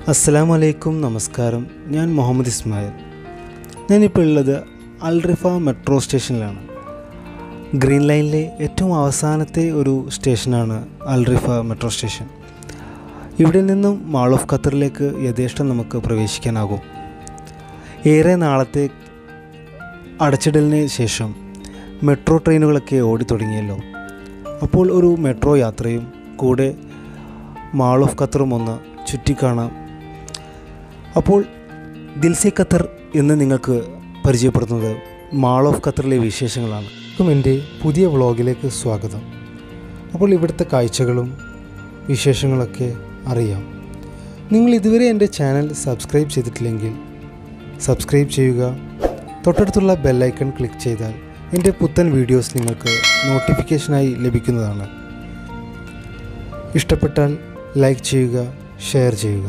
അസ്സലാമു അലൈക്കും നമസ്കാരം ഞാൻ മുഹമ്മദ് ഇസ്മായിൽ ഞാനിപ്പോൾ ഉള്ളത് അൽറിഫ മെട്രോ സ്റ്റേഷനിലാണ് ഗ്രീൻ ലൈനിലെ ഏറ്റവും അവസാനത്തെ ഒരു സ്റ്റേഷനാണ് അൽറിഫ മെട്രോ സ്റ്റേഷൻ ഇവിടെ നിന്നും മാൾ ഓഫ് ഖത്തറിലേക്ക് യഥേഷ്ടം നമുക്ക് പ്രവേശിക്കാനാകും ഏറെ നാളത്തെ അടച്ചിടലിന് ശേഷം മെട്രോ ട്രെയിനുകളൊക്കെ ഓടിത്തുടങ്ങിയല്ലോ അപ്പോൾ ഒരു മെട്രോ യാത്രയും കൂടെ മാൾ ഓഫ് ഖത്തറും ഒന്ന് ചുറ്റിക്കാണാം അപ്പോൾ ദിൽസെ ഖത്തർ എന്ന് നിങ്ങൾക്ക് പരിചയപ്പെടുത്തുന്നത് മാൾ ഓഫ് ഖത്തറിലെ വിശേഷങ്ങളാണ് ഇപ്പം എൻ്റെ പുതിയ വ്ളോഗിലേക്ക് സ്വാഗതം അപ്പോൾ ഇവിടുത്തെ കാഴ്ചകളും വിശേഷങ്ങളൊക്കെ അറിയാം നിങ്ങൾ ഇതുവരെ എൻ്റെ ചാനൽ സബ്സ്ക്രൈബ് ചെയ്തിട്ടില്ലെങ്കിൽ സബ്സ്ക്രൈബ് ചെയ്യുക തൊട്ടടുത്തുള്ള ബെല്ലൈക്കൺ ക്ലിക്ക് ചെയ്താൽ എൻ്റെ പുത്തൻ വീഡിയോസ് നിങ്ങൾക്ക് നോട്ടിഫിക്കേഷനായി ലഭിക്കുന്നതാണ് ഇഷ്ടപ്പെട്ടാൽ ലൈക്ക് ചെയ്യുക ഷെയർ ചെയ്യുക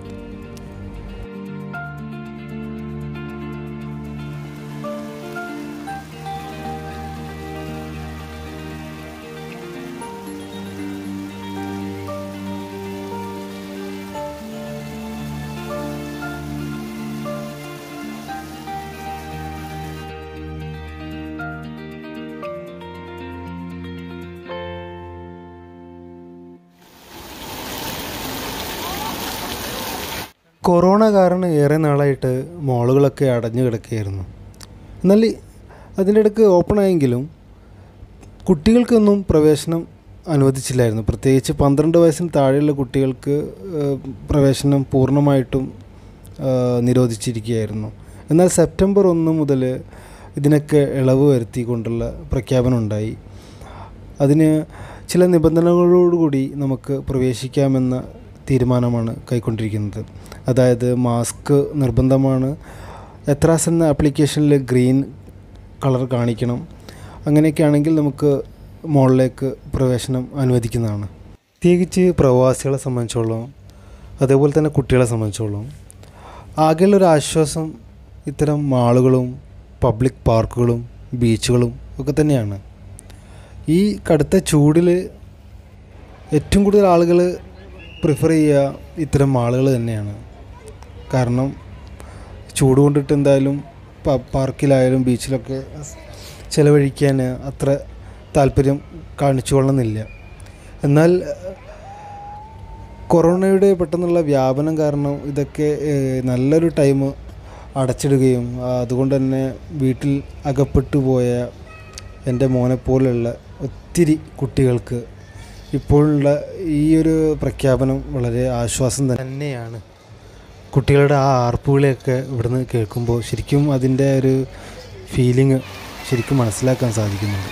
കൊറോണ കാരണം ഏറെ നാളായിട്ട് മോളുകളൊക്കെ അടഞ്ഞു കിടക്കുകയായിരുന്നു എന്നാൽ അതിൻ്റെ ഇടയ്ക്ക് ഓപ്പൺ ആയെങ്കിലും കുട്ടികൾക്കൊന്നും പ്രവേശനം അനുവദിച്ചില്ലായിരുന്നു പ്രത്യേകിച്ച് പന്ത്രണ്ട് വയസ്സിന് താഴെയുള്ള കുട്ടികൾക്ക് ഏഹ്, പ്രവേശനം പൂർണ്ണമായിട്ടും ഏഹ്, നിരോധിച്ചിരിക്കുകയായിരുന്നു എന്നാൽ സെപ്റ്റംബർ ഒന്ന് മുതൽ ഇതിനൊക്കെ ഇളവ് വരുത്തിക്കൊണ്ടുള്ള പ്രഖ്യാപനം ഉണ്ടായി അതിന് ചില നിബന്ധനകളോടുകൂടി നമുക്ക് പ്രവേശിക്കാമെന്ന തീരുമാനമാണ് കൈക്കൊണ്ടിരിക്കുന്നത് അതായത് മാസ്ക് നിർബന്ധമാണ് എത്രാസ് എന്ന ആപ്ലിക്കേഷനിൽ ഗ്രീൻ കളർ കാണിക്കണം അങ്ങനെയൊക്കെ ആണെങ്കിൽ നമുക്ക് മോളിലേക്ക് പ്രവേശനം അനുവദിക്കുന്നതാണ് പ്രത്യേകിച്ച് പ്രവാസികളെ സംബന്ധിച്ചോളം അതേപോലെ തന്നെ കുട്ടികളെ സംബന്ധിച്ചോളം ആകെയുള്ളൊരു ആശ്വാസം ഇത്തരം മാളുകളും പബ്ലിക് പാർക്കുകളും ബീച്ചുകളും ഒക്കെ തന്നെയാണ് ഈ കടുത്ത ചൂടിൽ ഏറ്റവും കൂടുതൽ ആളുകൾ പ്രിഫർ ചെയ്യുക ഇത്തരം മാളുകൾ തന്നെയാണ് കാരണം ചൂട് കൊണ്ടിട്ട് എന്തായാലും പ- പാർക്കിലായാലും ബീച്ചിലൊക്കെ ചിലവഴിക്കാൻ അത്ര താല്പര്യം കാണിച്ചു കൊള്ളുന്നില്ല എന്നാൽ കൊറോണയുടെ പെട്ടെന്നുള്ള വ്യാപനം കാരണം ഇതൊക്കെ ഏഹ്, നല്ലൊരു ടൈം അടച്ചിടുകയും ആ, അതുകൊണ്ട് തന്നെ വീട്ടിൽ അകപ്പെട്ടു പോയ എൻ്റെ മോനെ പോലുള്ള ഒത്തിരി കുട്ടികൾക്ക് ഇപ്പോഴുള്ള ഈ ഒരു പ്രഖ്യാപനം വളരെ ആശ്വാസം തന്നെയാണ് കുട്ടികളുടെ ആ ആർപ്പുകളെയൊക്കെ ഇവിടുന്ന് കേൾക്കുമ്പോൾ ശരിക്കും അതിൻ്റെ ഒരു ഫീലിംഗ് ശരിക്കും മനസ്സിലാക്കാൻ സാധിക്കുന്നുണ്ട്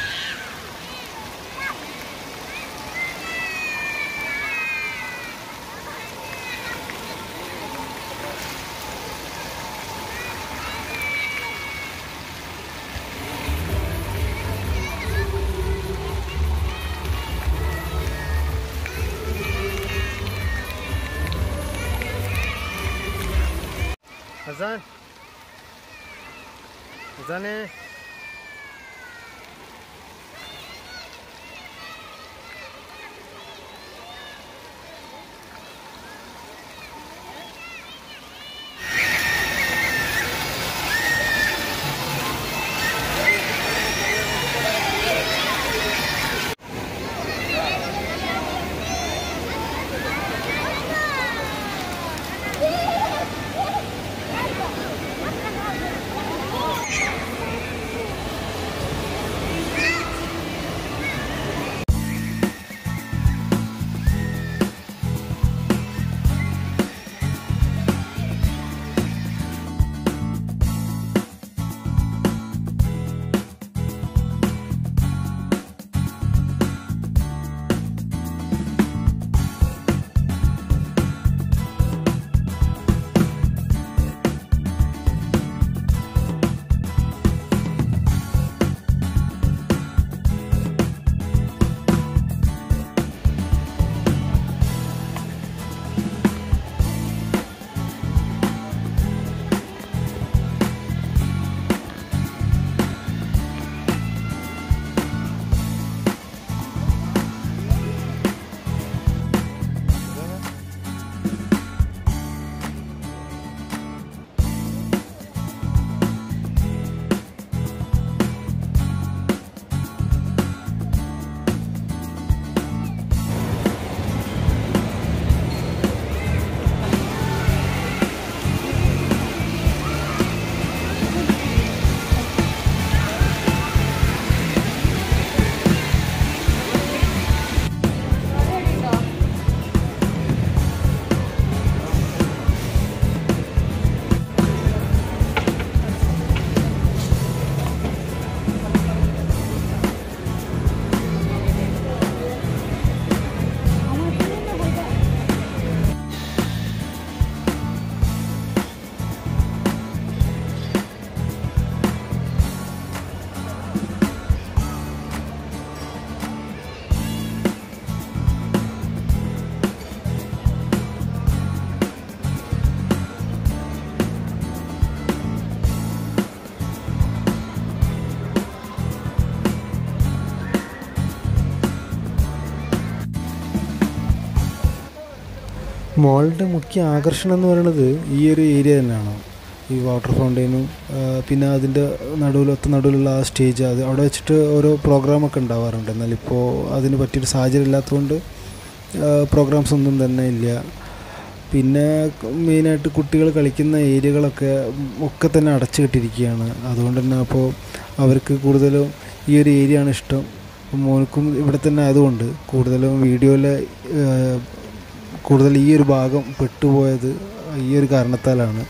അസാൻ അസാനെ മോളുടെ മുഖ്യ ആകർഷണം എന്ന് പറയുന്നത് ഈ ഒരു ഏരിയ തന്നെയാണ് ഈ വാട്ടർ ഫൗണ്ടെയിനും പിന്നെ അതിൻ്റെ നടുവിൽ ഒത്ത നടുവിലുള്ള ആ സ്റ്റേജ് അത് അവിടെ വെച്ചിട്ട് ഓരോ പ്രോഗ്രാമൊക്കെ ഉണ്ടാവാറുണ്ട് എന്നാൽ ഇപ്പോൾ അതിന് പറ്റിയൊരു സാഹചര്യം ഇല്ലാത്തതുകൊണ്ട് പ്രോഗ്രാംസ് ഒന്നും തന്നെ ഇല്ല പിന്നെ മെയിനായിട്ട് കുട്ടികൾ കളിക്കുന്ന ഏരിയകളൊക്കെ ഒക്കെ തന്നെ അടച്ചു കെട്ടിയിരിക്കുകയാണ് അതുകൊണ്ട് തന്നെ അപ്പോൾ അവർക്ക് കൂടുതലും ഈ ഒരു ഏരിയ ആണ് ഇഷ്ടം മോനക്കും ഇവിടെ തന്നെ ആയതുകൊണ്ട് കൂടുതലും വീഡിയോയിലെ കൂടുതൽ ഈ ഒരു ഭാഗം പെട്ടുപോയത് ഈ ഒരു കാരണത്താലാണ്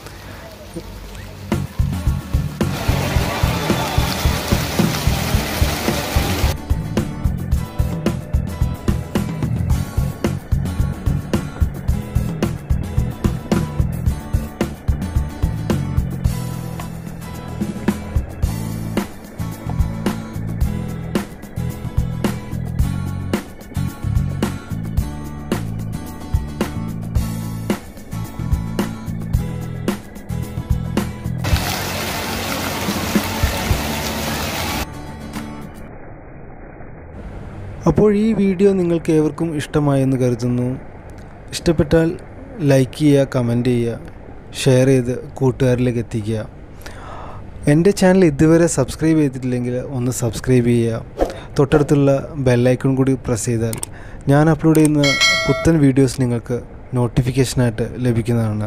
അപ്പോൾ ഈ വീഡിയോ നിങ്ങൾക്ക് ഏവർക്കും ഇഷ്ടമായെന്ന് കരുതുന്നു ഇഷ്ടപ്പെട്ടാൽ ലൈക്ക് ചെയ്യുക കമൻറ്റ് ചെയ്യുക ഷെയർ ചെയ്ത് കൂട്ടുകാരിലേക്ക് എത്തിക്കുക എൻ്റെ ചാനൽ ഇതുവരെ സബ്സ്ക്രൈബ് ചെയ്തിട്ടില്ലെങ്കിൽ ഒന്ന് സബ്സ്ക്രൈബ് ചെയ്യുക തൊട്ടടുത്തുള്ള ബെല്ലൈക്കൺ കൂടി പ്രസ് ചെയ്താൽ ഞാൻ അപ്ലോഡ് ചെയ്യുന്ന പുത്തൻ വീഡിയോസ് നിങ്ങൾക്ക് നോട്ടിഫിക്കേഷനായിട്ട് ലഭിക്കുന്നതാണ്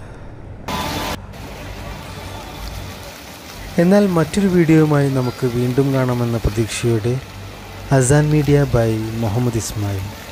എന്നാൽ മറ്റൊരു വീഡിയോയുമായി നമുക്ക് വീണ്ടും കാണാമെന്ന പ്രതീക്ഷയോടെ അസാൻ മീഡിയ ബൈ മുഹമ്മദ് ഇസ്മായിൽ